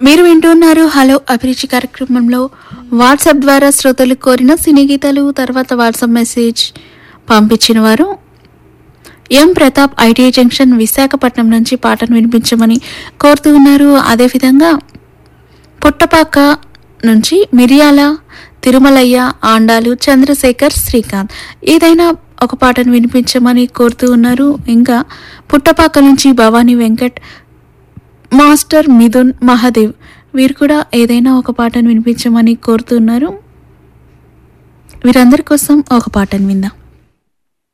మీరు వింటున్నారు హలో అభిరుచి కార్యక్రమంలో వాట్సాప్ ద్వారా శ్రోతలు కోరిన సినీ గీతాలు తర్వాత వాట్సాప్ మెసేజ్ పంపించిన వారు M Pratap ITI junction Visakhapatnam నుంచి పాటను వినిపించమని కోరుతూ ఉన్నారు అదేవిధంగా పుట్టపాక నుంచి మిరియాల తిరుమలయ్య ఆండాలు చంద్రశేఖర్ శ్రీకాంత్ ఏదైనా ఒక పాటను వినిపించమని కోరుతూ ఉన్నారు ఇంకా పుట్టపాక నుంచి భవానీ వెంకట్ మాస్టర్ మిథున్ మహాదేవ్ వీరు కూడా ఏదైనా ఒక పాటను వినిపించమని కోరుతున్నారు వీరందరి కోసం ఒక పాటను విందాం